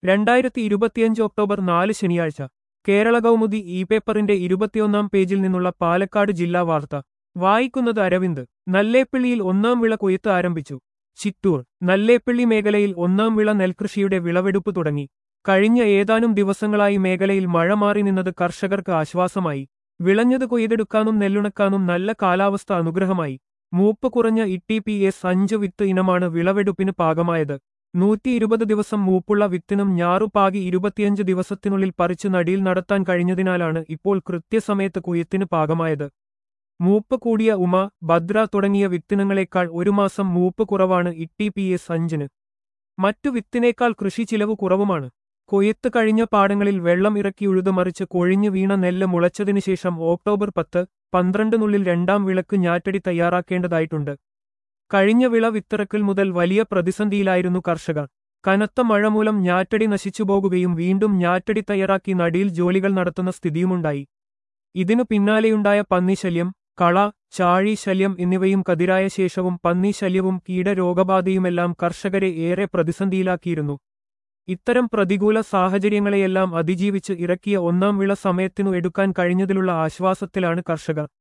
രണ്ടായിരത്തി ഇരുപത്തിയഞ്ച് ഒക്ടോബർ നാല് ശനിയാഴ്ച കേരള കൗമുദി ഇ പേപ്പറിന്റെ ഇരുപത്തിയൊന്നാം പേജിൽ നിന്നുള്ള പാലക്കാട് ജില്ലാ വാർത്ത വായിക്കുന്നത് അരവിന്ദ് നല്ലേപ്പിള്ളിയിൽ ഒന്നാം വിള കൊയ്ത്ത് ആരംഭിച്ചു ചിറ്റൂർ നല്ലേപ്പിള്ളി മേഖലയിൽ ഒന്നാം വിള നെൽകൃഷിയുടെ വിളവെടുപ്പ് തുടങ്ങി കഴിഞ്ഞ ഏതാനും ദിവസങ്ങളായി മേഖലയിൽ മഴ മാറി നിന്നത് കർഷകർക്ക് ആശ്വാസമായി വിളഞ്ഞത് കൊയ്തെടുക്കാനും നെല്ലുണക്കാനും നല്ല കാലാവസ്ഥ അനുഗ്രഹമായി മൂപ്പ് കുറഞ്ഞ ഇ പി എസ് അഞ്ച് വിത്ത് ഇനമാണ് വിളവെടുപ്പിന് പാകമായത് നൂറ്റി ഇരുപത് ദിവസം മൂപ്പുള്ള വിത്തിനും ഞാറുപാകി ഇരുപത്തിയഞ്ച് ദിവസത്തിനുള്ളിൽ പറിച്ചു നടിയിൽ നടത്താൻ കഴിഞ്ഞതിനാലാണ് ഇപ്പോൾ കൃത്യസമയത്ത് കൊയ്ത്തിന് പാകമായത് മൂപ്പ് കൂടിയ ഉമ ഭദ്ര തുടങ്ങിയ വിത്തിനങ്ങളെക്കാൾ ഒരു മാസം മൂപ്പ് കുറവാണ് ഇ പി എസ് അഞ്ചിന് മറ്റു വിത്തിനേക്കാൾ കൃഷി ചിലവ് കുറവുമാണ് കൊയ്ത്ത് കഴിഞ്ഞ പാടങ്ങളിൽ വെള്ളം ഇറക്കി ഉഴുതുമറിച്ച് കൊഴിഞ്ഞു വീണ നെല്ല് മുളച്ചതിനു ശേഷം ഒക്ടോബർ പത്ത് പന്ത്രണ്ടിനുള്ളിൽ രണ്ടാം വിളക്ക് ഞാറ്റടി തയ്യാറാക്കേണ്ടതായിട്ടുണ്ട് കഴിഞ്ഞ വിള വിത്തിറക്കൽ മുതൽ വലിയ പ്രതിസന്ധിയിലായിരുന്നു കർഷകർ കനത്ത മഴ മൂലം ഞാറ്റടി നശിച്ചുപോകുകയും വീണ്ടും ഞാറ്റടി തയ്യാറാക്കി നടിയിൽ ജോലികൾ നടത്തുന്ന സ്ഥിതിയുമുണ്ടായി ഇതിനു പിന്നാലെയുണ്ടായ പന്നിശല്യം കള ചാഴി ശല്യം എന്നിവയും കതിരായ ശേഷവും പന്നിശല്യവും കീടരോഗബാധയുമെല്ലാം കർഷകരെ ഏറെ പ്രതിസന്ധിയിലാക്കിയിരുന്നു ഇത്തരം പ്രതികൂല സാഹചര്യങ്ങളെയെല്ലാം അതിജീവിച്ച് ഇറക്കിയ ഒന്നാം വിള സമയത്തിനു എടുക്കാൻ കഴിഞ്ഞതിലുള്ള ആശ്വാസത്തിലാണ് കർഷകർ